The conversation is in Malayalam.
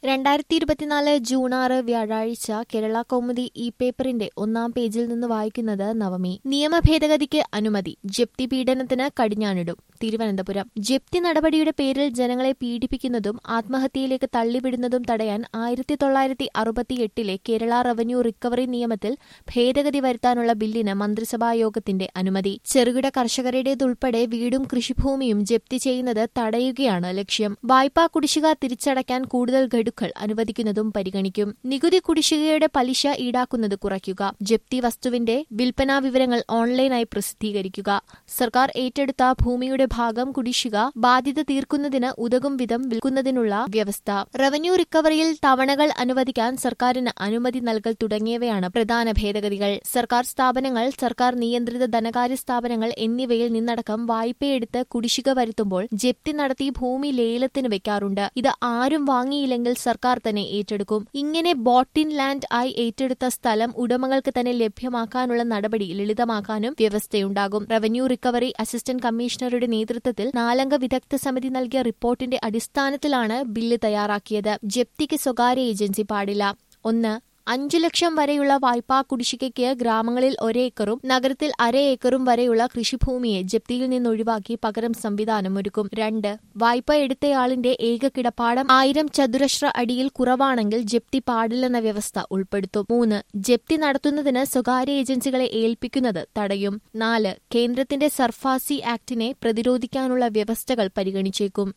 രണ്ടായിരത്തി ഇരുപത്തിനാല് ജൂൺ ആറ് വ്യാഴാഴ്ച കേരള കൗമുദി ഇ പേപ്പറിന്റെ ഒന്നാം പേജിൽ നിന്ന് വായിക്കുന്നത് നവമി നിയമ ഭേദഗതിക്ക് അനുമതി ജപ്തി പീഡനത്തിന് കടിഞ്ഞാണിടും തിരുവനന്തപുരം ജപ്തി നടപടിയുടെ പേരിൽ ജനങ്ങളെ പീഡിപ്പിക്കുന്നതും ആത്മഹത്യയിലേക്ക് തള്ളിവിടുന്നതും തടയാൻ ആയിരത്തി തൊള്ളായിരത്തി അറുപത്തിയെട്ടിലെ കേരള റവന്യൂ റിക്കവറി നിയമത്തിൽ ഭേദഗതി വരുത്താനുള്ള ബില്ലിന് മന്ത്രിസഭാ യോഗത്തിന്റെ അനുമതി ചെറുകിട കർഷകരുടേതുൾപ്പെടെ വീടും കൃഷിഭൂമിയും ജപ്തി ചെയ്യുന്നത് തടയുകയാണ് ലക്ഷ്യം വായ്പാ കുടിശ്ശിക തിരിച്ചടയ്ക്കാൻ കൂടുതൽ ഗഡുക്കൾ അനുവദിക്കുന്നതും പരിഗണിക്കും നികുതി കുടിശ്ശികയുടെ പലിശ ഈടാക്കുന്നത് കുറയ്ക്കുക ജപ്തി വസ്തുവിന്റെ വിൽപ്പനാ വിവരങ്ങൾ ഓൺലൈനായി പ്രസിദ്ധീകരിക്കുക സർക്കാർ ഏറ്റെടുത്ത ഭൂമിയുടെ ഭാഗം കുടിശ്ശിക ബാധ്യത തീർക്കുന്നതിന് ഉതകും വിധം വിൽക്കുന്നതിനുള്ള വ്യവസ്ഥ റവന്യൂ റിക്കവറിയിൽ തവണകൾ അനുവദിക്കാൻ സർക്കാരിന് അനുമതി നൽകൽ തുടങ്ങിയവയാണ് പ്രധാന ഭേദഗതികൾ സർക്കാർ സ്ഥാപനങ്ങൾ സർക്കാർ നിയന്ത്രിത ധനകാര്യ സ്ഥാപനങ്ങൾ എന്നിവയിൽ നിന്നടക്കം വായ്പയെടുത്ത് കുടിശ്ശിക വരുത്തുമ്പോൾ ജപ്തി നടത്തി ഭൂമി ലേലത്തിന് വെക്കാറുണ്ട് ഇത് ആരും വാങ്ങിയില്ലെങ്കിൽ സർക്കാർ തന്നെ ഏറ്റെടുക്കും ഇങ്ങനെ ബോട്ടിൻ ലാൻഡ് ആയി ഏറ്റെടുത്ത സ്ഥലം ഉടമകൾക്ക് തന്നെ ലഭ്യമാക്കാനുള്ള നടപടി ലളിതമാക്കാനും വ്യവസ്ഥയുണ്ടാകും റവന്യൂ റിക്കവറി അസിസ്റ്റന്റ് കമ്മീഷണറുടെ നേതൃത്വത്തിൽ നാലംഗ വിദഗ്ധ സമിതി നൽകിയ റിപ്പോർട്ടിന്റെ അടിസ്ഥാനത്തിലാണ് ബില്ല് തയ്യാറാക്കിയത് ജപ്തിക്ക് സ്വകാര്യ ഏജൻസി പാടില്ല ഒന്ന് അഞ്ചു ലക്ഷം വരെയുള്ള വായ്പാ കുടിശ്ശികയ്ക്ക് ഗ്രാമങ്ങളിൽ ഒരേക്കറും നഗരത്തിൽ അര ഏക്കറും വരെയുള്ള കൃഷിഭൂമിയെ ജപ്തിയിൽ നിന്ന് ഒഴിവാക്കി പകരം സംവിധാനം ഒരുക്കും രണ്ട് വായ്പ എടുത്തയാളിന്റെ ഏക കിടപ്പാടം ആയിരം ചതുരശ്ര അടിയിൽ കുറവാണെങ്കിൽ ജപ്തി പാടില്ലെന്ന വ്യവസ്ഥ ഉൾപ്പെടുത്തും മൂന്ന് ജപ്തി നടത്തുന്നതിന് സ്വകാര്യ ഏജൻസികളെ ഏൽപ്പിക്കുന്നത് തടയും നാല് കേന്ദ്രത്തിന്റെ സർഫാസി ആക്ടിനെ പ്രതിരോധിക്കാനുള്ള വ്യവസ്ഥകൾ പരിഗണിച്ചേക്കും